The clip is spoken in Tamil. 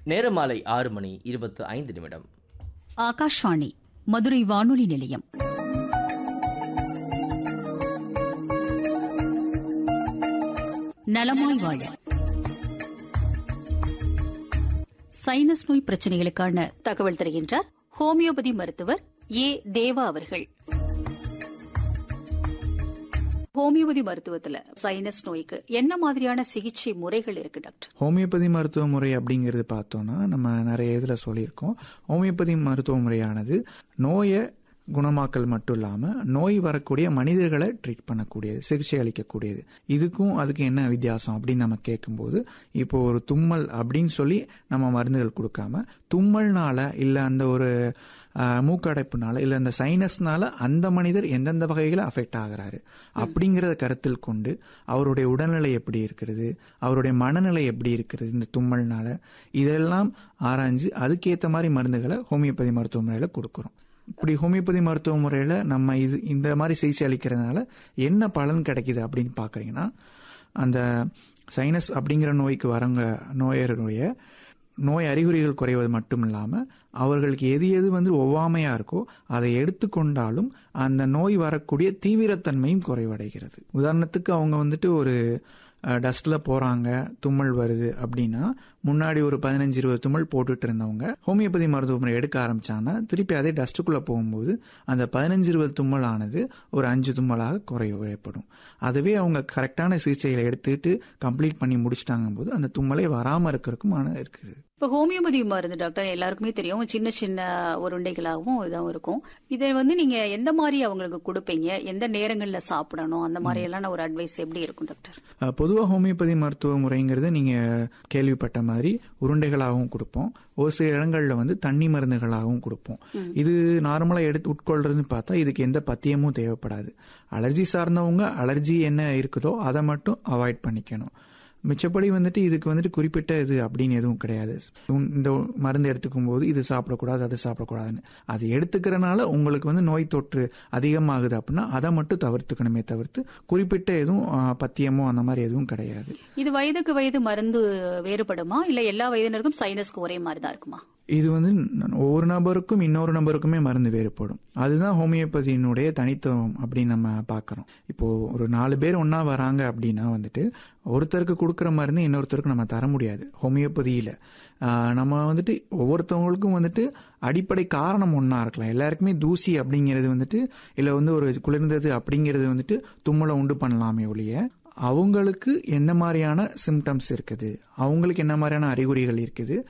நேரம் மாலை ஆறு மணி இருபத்து ஐந்து நிமிடம் ஆகாஷ்வாணி மதுரை வானொலி நிலையம் நலமாய் வாழ சைனஸ் நோய் பிரச்சனைகளுக்கான தகவல் தருகின்றார் ஹோமியோபதி மருத்துவர் ஏ தேவா அவர்கள் ஹோமியோபதி மருத்துவத்துல சைனஸ் நோய்க்கு என்ன மாதிரியான சிகிச்சை முறைகள் இருக்கு டாக்டர் ஹோமியோபதி மருத்துவ முறை அப்படிங்கிறது பார்த்தோம்னா நம்ம நிறைய இதில் சொல்லியிருக்கோம் ஹோமியோபதி மருத்துவ முறையானது நோயை குணமாக்கல் மட்டும் இல்லாமல் நோய் வரக்கூடிய மனிதர்களை ட்ரீட் பண்ணக்கூடியது சிகிச்சை அளிக்கக்கூடியது இதுக்கும் அதுக்கு என்ன வித்தியாசம் அப்படின்னு நம்ம கேட்கும்போது இப்போ ஒரு தும்மல் அப்படின்னு சொல்லி நம்ம மருந்துகள் கொடுக்காம தும்மல்னால இல்லை அந்த ஒரு ஆஹ், மூக்கடைப்புனால இல்லை அந்த சைனஸ்னால அந்த மனிதர் எந்தெந்த வகையில் அஃபெக்ட் ஆகுறாரு அப்படிங்கிறத கருத்தில் கொண்டு அவருடைய உடல்நிலை எப்படி இருக்கிறது அவருடைய மனநிலை எப்படி இருக்கிறது இந்த தும்மல்னால இதெல்லாம் ஆராய்ஞ்சு அதுக்கேற்ற மாதிரி மருந்துகளை ஹோமியோபதி மருத்துவ முறையில் கொடுக்குறோம் இப்படி ஹோமியோபதி மருத்துவ முறையில் நம்ம இது இந்த மாதிரி சிகிச்சை அளிக்கிறதுனால என்ன பலன் கிடைக்குது அப்படின்னு பார்க்குறீங்கன்னா அந்த சைனஸ் அப்படிங்கிற நோய்க்கு வரவங்க நோயருடைய நோய் அறிகுறிகள் குறைவது மட்டும் இல்லாமல் அவர்களுக்கு எது எது வந்து ஒவ்வாமையாக இருக்கோ அதை எடுத்துக்கொண்டாலும் அந்த நோய் வரக்கூடிய தீவிரத்தன்மையும் குறைவடைகிறது உதாரணத்துக்கு அவங்க வந்துட்டு ஒரு டஸ்ட்டில் போகிறாங்க தும்மல் வருது அப்படின்னா முன்னாடி ஒரு பதினஞ்சு இருபது தும்மல் போட்டுட்டு இருந்தவங்க ஹோமியோபதி மருத்துவ முறை எடுக்க ஆரம்பிச்சாங்கன்னா திருப்பி அதே டஸ்ட்டுக்குள்ளே போகும்போது அந்த பதினஞ்சு இருபது தும்மல் ஆனது ஒரு அஞ்சு தும்மலாக குறையப்படும் அதுவே அவங்க கரெக்டான சிகிச்சைகளை எடுத்துக்கிட்டு கம்ப்ளீட் பண்ணி முடிச்சிட்டாங்க போது அந்த தும்மலை வராமல் இருக்கிறதுக்கும் ஆன இருக்குது இப்ப ஹோமியோபதி மருந்து டாக்டர் எல்லாருக்குமே தெரியும் சின்ன சின்ன உருண்டைகளாகவும் இதாகவும் இருக்கும் இதை வந்து நீங்க எந்த மாதிரி அவங்களுக்கு கொடுப்பீங்க எந்த நேரங்கள்ல சாப்பிடணும் அந்த மாதிரி எல்லாம் ஒரு அட்வைஸ் எப்படி இருக்கும் டாக்டர் பொதுவாக ஹோமியோபதி மருத்துவ முறைங்கிறது நீங்கள் கேள்விப்பட்ட மாதிரி உருண்டைகளாகவும் கொடுப்போம் ஒரு சில இடங்களில் வந்து தண்ணி மருந்துகளாகவும் கொடுப்போம் இது நார்மலாக எடுத்து உட்கொள்றதுன்னு பார்த்தா இதுக்கு எந்த பத்தியமும் தேவைப்படாது அலர்ஜி சார்ந்தவங்க அலர்ஜி என்ன இருக்குதோ அதை மட்டும் அவாய்ட் பண்ணிக்கணும் மிச்சப்படி வந்துட்டு இதுக்கு வந்துட்டு குறிப்பிட்ட இது அப்படின்னு எதுவும் கிடையாது உன் இந்த மருந்து எடுத்துக்கும் போது இது சாப்பிடக்கூடாது அது சாப்பிடக்கூடாதுன்னு அது எடுத்துக்கிறனால உங்களுக்கு வந்து நோய் தொற்று அதிகமாகுது அப்படின்னா அதை மட்டும் தவிர்த்துக்கணுமே தவிர்த்து குறிப்பிட்ட எதுவும் ஆ, பத்தியமோ அந்த மாதிரி எதுவும் கிடையாது இது வயதுக்கு வயது மருந்து வேறுபடுமா இல்ல எல்லா வயதினருக்கும் சைனஸ்க்கு ஒரே மாதிரி தான் இருக்குமா இது வந்து ந- ஒவ்வொரு நபருக்கும் இன்னொரு நபருக்குமே மருந்து வேறுபடும் அதுதான் ஹோமியோபதியினுடைய தனித்துவம் அப்படின்னு நம்ம பார்க்கறோம் இப்போ ஒரு நாலு பேர் ஒண்ணா வராங்க அப்படின்னா வந்துட்டு ஒருத்தருக்கு கொடுக்குற மருந்து இன்னொருத்தருக்கு நம்ம தர முடியாது ஹோமியோபதியில ஆஹ் நம்ம வந்துட்டு ஒவ்வொருத்தவங்களுக்கும் வந்துட்டு அடிப்படை காரணம் ஒன்றா இருக்கலாம் எல்லாருக்குமே தூசி அப்படிங்கிறது வந்துட்டு இல்லை வந்து ஒரு குளிர்ந்தது அப்படிங்கிறது வந்துட்டு தும்மலை உண்டு பண்ணலாமே ஒழிய அவங்களுக்கு என்ன மாதிரியான சிம்டம்ஸ் இருக்குது அவங்களுக்கு என்ன மாதிரியான அறிகுறிகள் இருக்குது